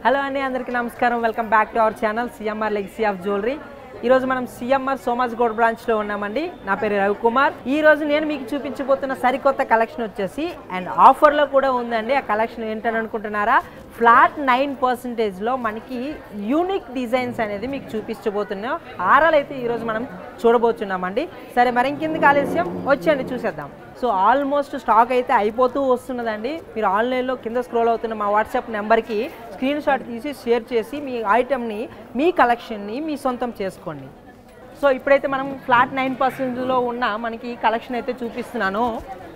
hello అండి అందరికీ నమస్కారం welcome back to our channel CMR legacy of jewellery ఈరోజు మనం సిఎంఆర్ సోమాజ్ గౌడ్ బ్రాంచ్లో ఉన్నామండి నా పేరు రవికుమార్ ఈ రోజు నేను మీకు చూపించబోతున్న సరికొత్త కలెక్షన్ వచ్చేసి అండ్ ఆఫర్లో కూడా ఉందండి ఆ కలెక్షన్ ఏంటని అనుకుంటున్నారా ఫ్లాట్ నైన్ పర్సెంటేజ్లో మనకి యూనిక్ డిజైన్స్ అనేది మీకు చూపించబోతున్నాం హారాలు అయితే ఈరోజు మనం చూడబోతున్నామండి సరే మరి ఇంకెందుకు ఆలస్యం వచ్చేయండి చూసేద్దాం సో ఆల్మోస్ట్ స్టాక్ అయితే అయిపోతూ వస్తున్నదండి మీరు ఆన్లైన్లో కింద స్క్రోల్ అవుతున్న మా వాట్సాప్ నెంబర్కి స్క్రీన్ షాట్ తీసి షేర్ చేసి మీ ఐటెంని మీ కలెక్షన్ని మీ సొంతం చేసుకోండి సో ఇప్పుడైతే మనం ఫ్లాట్ నైన్ పర్సెంట్లో ఉన్న మనకి కలెక్షన్ అయితే చూపిస్తున్నాను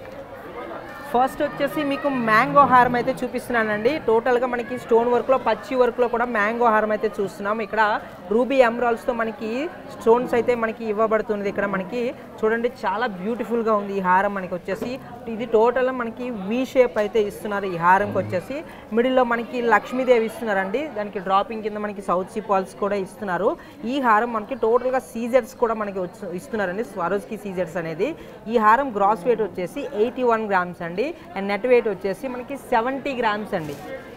ఫస్ట్ వచ్చేసి మీకు మ్యాంగో హారం అయితే చూపిస్తున్నానండి టోటల్గా మనకి స్టోన్ వర్క్లో పచ్చి వర్క్లో కూడా మ్యాంగో హారం అయితే చూస్తున్నాం ఇక్కడ రూబీ ఎమరాల్స్తో మనకి స్టోన్స్ అయితే మనకి ఇవ్వబడుతుంది ఇక్కడ మనకి చూడండి చాలా బ్యూటిఫుల్గా ఉంది ఈ హారం మనకి వచ్చేసి ఇది టోటల్ మనకి వి షేప్ అయితే ఇస్తున్నారు ఈ హారంకి వచ్చేసి మిడిల్లో మనకి లక్ష్మీదేవి ఇస్తున్నారండి దానికి డ్రాపింగ్ కింద మనకి సౌత్ సీ పాల్స్ కూడా ఇస్తున్నారు ఈ హారం మనకి టోటల్గా సీజర్స్ కూడా మనకి వచ్చి- ఇస్తున్నారండి స్వరోజ్కి సీజర్స్ అనేది ఈ హారం గ్రాస్ వెయిట్ వచ్చేసి ఎయిటీ వన్ గ్రామ్స్ అండి అండ్ నెట్ వెయిట్ వచ్చేసి మనకి సెవెంటీ గ్రామ్స్ అండి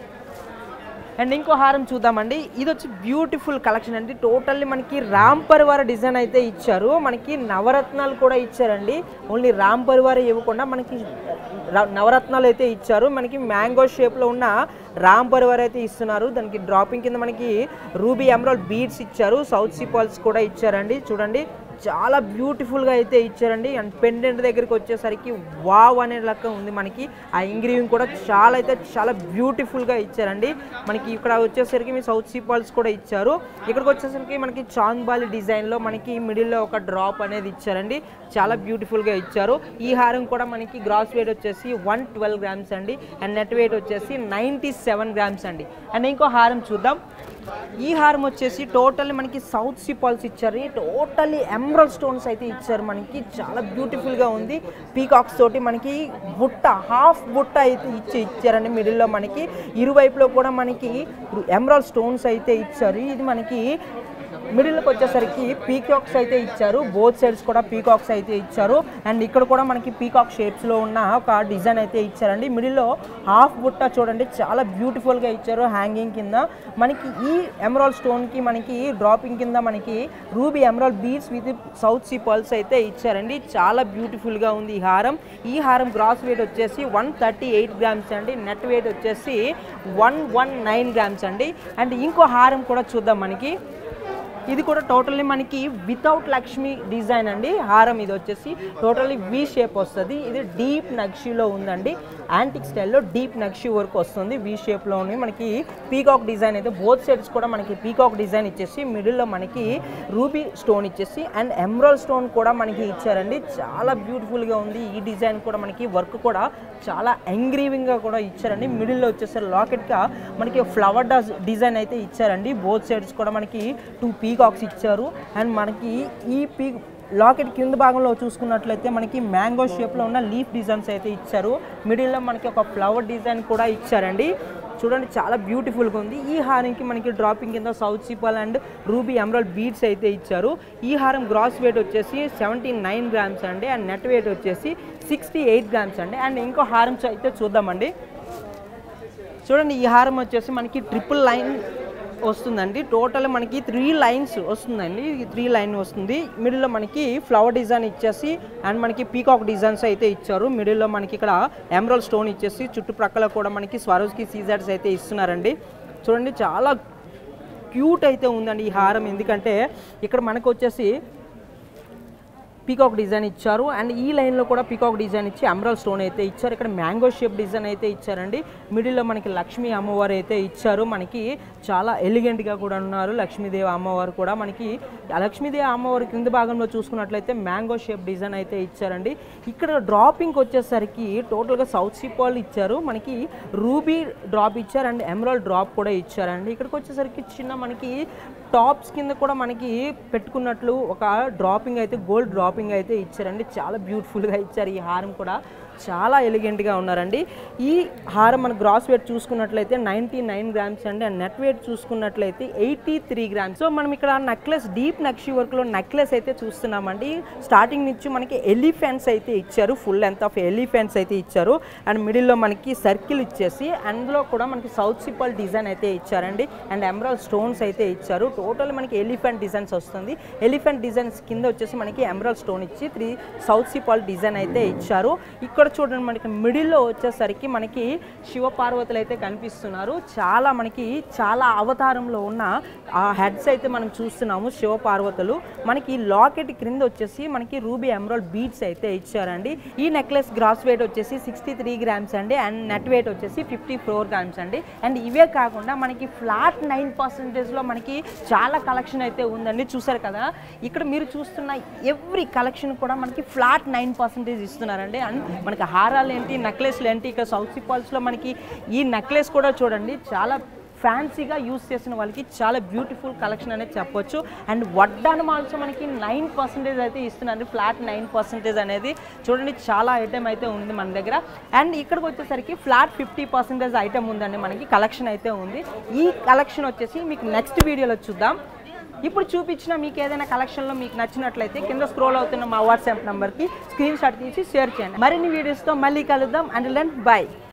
అండ్ ఇంకో హారం చూద్దామండి ఇది వచ్చి బ్యూటిఫుల్ కలెక్షన్ అండి టోటల్లీ మనకి రామ్ పరివార డిజైన్ అయితే ఇచ్చారు మనకి నవరత్నాలు కూడా ఇచ్చారండి ఓన్లీ రామ్ పరివార ఇవ్వకుండా మనకి ర- నవరత్నాలు అయితే ఇచ్చారు మనకి మ్యాంగో షేప్లో ఉన్న రామ్ పరివార్ అయితే ఇస్తున్నారు దానికి డ్రాపింగ్ కింద మనకి రూబీ ఎమరాల్డ్ బీడ్స్ ఇచ్చారు సౌత్ సిపాల్స్ కూడా ఇచ్చారండి చూడండి చాలా బ్యూటిఫుల్గా అయితే ఇచ్చారండి అండ్ పెండెంట్ దగ్గరికి వచ్చేసరికి వావ్ అనే లెక్క ఉంది మనకి ఆ ఇంగ్రీవింగ్ కూడా చాలా అయితే చాలా బ్యూటిఫుల్గా ఇచ్చారండి మనకి ఇక్కడ వచ్చేసరికి మీ సౌత్ సీపాల్స్ కూడా ఇచ్చారు ఇక్కడికి వచ్చేసరికి మనకి చాంద్బాలి డిజైన్లో మనకి మిడిల్లో ఒక డ్రాప్ అనేది ఇచ్చారండి చాలా బ్యూటిఫుల్గా ఇచ్చారు ఈ హారం కూడా మనకి గ్రాస్ వెయిట్ వచ్చేసి వన్ ట్వెల్వ్ గ్రామ్స్ అండి అండ్ నెట్ వెయిట్ వచ్చేసి నైంటీ సెవెన్ గ్రామ్స్ అండి అండ్ ఇంకో హారం చూద్దాం ఈ హారం వచ్చేసి టోటల్లీ మనకి సౌత్ సిపాల్స్ ఇచ్చారు టోటల్లీ ఎమరల్ స్టోన్స్ అయితే ఇచ్చారు మనకి చాలా బ్యూటిఫుల్గా ఉంది పీకాక్స్ తోటి మనకి బుట్ట హాఫ్ బుట్ట అయితే ఇచ్చి ఇచ్చారండి మిడిల్లో మనకి ఇరువైపులో కూడా మనకి ఎమరాల్ స్టోన్స్ అయితే ఇచ్చారు ఇది మనకి మిడిల్కి వచ్చేసరికి పీకాక్స్ అయితే ఇచ్చారు బోత్ సైడ్స్ కూడా పీకాక్స్ అయితే ఇచ్చారు అండ్ ఇక్కడ కూడా మనకి పీకాక్ షేప్స్లో ఉన్న ఒక డిజైన్ అయితే ఇచ్చారండి మిడిల్లో హాఫ్ బుట్ట చూడండి చాలా బ్యూటిఫుల్గా ఇచ్చారు హ్యాంగింగ్ కింద మనకి ఈ ఎమరాల్ స్టోన్కి మనకి డ్రాపింగ్ కింద మనకి ruby emerald beads with south sea pearls అయితే ఇచ్చారండి చాలా బ్యూటిఫుల్గా ఉంది ఈ హారం ఈ హారం గ్రాస్ వెయిట్ వచ్చేసి వన్ థర్టీ ఎయిట్ గ్రామ్స్ అండి నెట్ వెయిట్ వచ్చేసి వన్ వన్ నైన్ గ్రామ్స్ అండి అండ్ ఇంకో హారం కూడా చూద్దాం మనకి ఇది కూడా టోటల్లీ మనకి వితౌట్ లక్ష్మి డిజైన్ అండి హారం ఇది వచ్చేసి టోటల్లీ వి షేప్ వస్తుంది ఇది డీప్ నక్షిలో ఉందండి యాంటిక్ స్టైల్లో డీప్ నక్షి వర్క్ వస్తుంది వి షేప్లోని మనకి పీకాక్ డిజైన్ అయితే బోత్ సైడ్స్ కూడా మనకి పీకాక్ డిజైన్ ఇచ్చేసి మిడిల్లో మనకి రూబీ స్టోన్ ఇచ్చేసి అండ్ ఎమరాల్ స్టోన్ కూడా మనకి ఇచ్చారండి చాలా బ్యూటిఫుల్గా ఉంది ఈ డిజైన్ కూడా మనకి వర్క్ కూడా చాలా ఎంగ్రీవింగ్గా కూడా ఇచ్చారండి మిడిల్లో వచ్చేసరి లాకెట్గా మనకి ఫ్లవర్ డిజైన్ అయితే ఇచ్చారండి బోత్ సైడ్స్ కూడా మనకి టూ పీకాక్స్ ఇచ్చారు అండ్ మనకి ఈ పీ లాకెట్ కింద భాగంలో చూసుకున్నట్లయితే మనకి మ్యాంగో షేప్లో ఉన్న లీఫ్ డిజైన్స్ అయితే ఇచ్చారు మిడిల్లో మనకి ఒక ఫ్లవర్ డిజైన్ కూడా ఇచ్చారండి చూడండి చాలా బ్యూటిఫుల్గా ఉంది ఈ హారంకి మనకి డ్రాపింగ్ కింద south sea pearl and ruby emerald beads అయితే ఇచ్చారు ఈ హారం గ్రాస్ వెయిట్ వచ్చేసి సెవెంటీ నైన్ గ్రామ్స్ అండి అండ్ నెట్ వెయిట్ వచ్చేసి సిక్స్టీ ఎయిట్ గ్రామ్స్ అండి అండ్ ఇంకో హారం చ- అయితే చూద్దామండి చూడండి ఈ హారం వచ్చేసి మనకి ట్రిపుల్ లైన్ వస్తుందండి టోటల్ మనకి త్రీ లైన్స్ వస్తుందండి ఈ త్రీ లైన్ వస్తుంది మిడిల్లో మనకి ఫ్లవర్ డిజైన్ ఇచ్చేసి అండ్ మనకి పీకాక్ డిజైన్స్ అయితే ఇచ్చారు మిడిల్లో మనకి ఇక్కడ ఎమరల్ స్టోన్ ఇచ్చేసి చుట్టుప్రక్కల కూడా మనకి స్వరోజ్కి సీజర్స్ అయితే ఇస్తున్నారండి చూడండి చాలా క్యూట్ అయితే ఉందండి ఈ హారం ఎందుకంటే ఇక్కడ మనకు వచ్చేసి పీకాక్ డిజైన్ ఇచ్చారు అండ్ ఈ లైన్లో కూడా పీకాక్ డిజైన్ ఇచ్చి అమరల్ స్టోన్ అయితే ఇచ్చారు ఇక్కడ మ్యాంగో షేప్ డిజైన్ అయితే ఇచ్చారండి మిడిల్లో మనకి లక్ష్మీ అమ్మవారు అయితే ఇచ్చారు మనకి చాలా ఎలిగెంట్గా కూడా ఉన్నారు లక్ష్మీదేవి అమ్మవారు కూడా మనకి ఆ లక్ష్మీదేవి అమ్మవారి కింద భాగంలో చూసుకున్నట్లయితే మ్యాంగో షేప్ డిజైన్ అయితే ఇచ్చారండి ఇక్కడ డ్రాపింగ్ వచ్చేసరికి టోటల్గా సౌత్ సిపాల్ ఇచ్చారు మనకి రూబీ డ్రాప్ ఇచ్చారు అండ్ ఎమరాల్ డ్రాప్ కూడా ఇచ్చారండి ఇక్కడికి వచ్చేసరికి చిన్న మనకి టాప్స్ కింద కూడా మనకి పెట్టుకున్నట్లు ఒక డ్రాపింగ్ అయితే గోల్డ్ డ్రాప్ డ్రాపింగ్ అయితే ఇచ్చారండి చాలా బ్యూటిఫుల్గా ఇచ్చారు ఈ హారం కూడా చాలా ఎలిగెంట్గా ఉన్నారండి ఈ హారం మన గ్రాస్ వెయిట్ చూసుకున్నట్లయితే నైంటీ నైన్ గ్రామ్స్ అండి అండ్ నెట్ వెయిట్ చూసుకున్నట్లయితే ఎయిటీ త్రీ గ్రామ్స్ సో మనం ఇక్కడ నెక్లెస్ డీప్ నక్షి వర్క్లో నెక్లెస్ అయితే చూస్తున్నామండి స్టార్టింగ్ నుంచి మనకి ఎలిఫెంట్స్ అయితే ఇచ్చారు ఫుల్ లెంత్ ఆఫ్ ఎలిఫెంట్స్ అయితే ఇచ్చారు అండ్ మిడిల్లో మనకి సర్కిల్ ఇచ్చేసి అందులో కూడా మనకి సౌత్ సిపల్ డిజైన్ అయితే ఇచ్చారండి అండ్ ఎమరాల్ స్టోన్స్ అయితే ఇచ్చారు టోటల్ మనకి ఎలిఫెంట్ డిజైన్స్ వస్తుంది ఎలిఫెంట్ డిజైన్స్ కింద వచ్చేసి మనకి ఎమరాల్ స్టోన్ ఇచ్చి త్రీ సౌత్ సిపల్ డిజైన్ అయితే ఇచ్చారు ఇక్కడ చూడండి మనకి మిడిల్లో వచ్చేసరికి మనకి శివ పార్వతులు అయితే కనిపిస్తున్నారు చాలా మనకి చాలా అవతారంలో ఉన్న ఆ హెడ్స్ అయితే మనం చూస్తున్నాము శివ పార్వతులు మనకి లాకెట్ క్రింద వచ్చేసి మనకి రూబీ ఎమరాల్డ్ బీడ్స్ అయితే ఇచ్చారండి ఈ నెక్లెస్ గ్రాస్ వెయిట్ వచ్చేసి సిక్స్టీ త్రీ గ్రామ్స్ అండి అండ్ నెట్ వెయిట్ వచ్చేసి ఫిఫ్టీ ఫోర్ గ్రామ్స్ అండి అండ్ ఇవే కాకుండా మనకి ఫ్లాట్ నైన్ పర్సెంటేజ్లో మనకి చాలా కలెక్షన్ అయితే ఉందండి చూసారు కదా ఇక్కడ మీరు చూస్తున్న ఎవ్రీ కలెక్షన్ కూడా మనకి ఫ్లాట్ నైన్ పర్సెంటేజ్ ఇస్తున్నారండి అండ్ మనకి హారాలు ఏంటి నెక్లెస్లు ఏంటి ఇక్కడ సౌత్ సిపాల్స్లో మనకి ఈ నెక్లెస్ కూడా చూడండి చాలా ఫ్యాన్సీగా యూస్ చేసిన వాళ్ళకి చాలా బ్యూటిఫుల్ కలెక్షన్ అనేది చెప్పొచ్చు అండ్ వడ్డానం ఆల్సో మనకి నైన్ పర్సెంటేజ్ అయితే ఇస్తున్నారు ఫ్లాట్ నైన్ పర్సెంటేజ్ అనేది చూడండి చాలా ఐటెం అయితే ఉంది మన దగ్గర అండ్ ఇక్కడికి వచ్చేసరికి ఫ్లాట్ ఫిఫ్టీ పర్సెంటేజ్ ఐటెం ఉందండి మనకి కలెక్షన్ అయితే ఉంది ఈ కలెక్షన్ వచ్చేసి మీకు నెక్స్ట్ వీడియోలో చూద్దాం ఇప్పుడు చూపించిన మీకు ఏదైనా కలెక్షన్లో మీకు నచ్చినట్లయితే కింద స్క్రోల్ అవుతున్న మా వాట్సాప్ నెంబర్కి స్క్రీన్ షాట్ తీసి షేర్ చేయండి మరిన్ని వీడియోస్తో మళ్ళీ కలుద్దాం అండ్ లెన్ బాయ్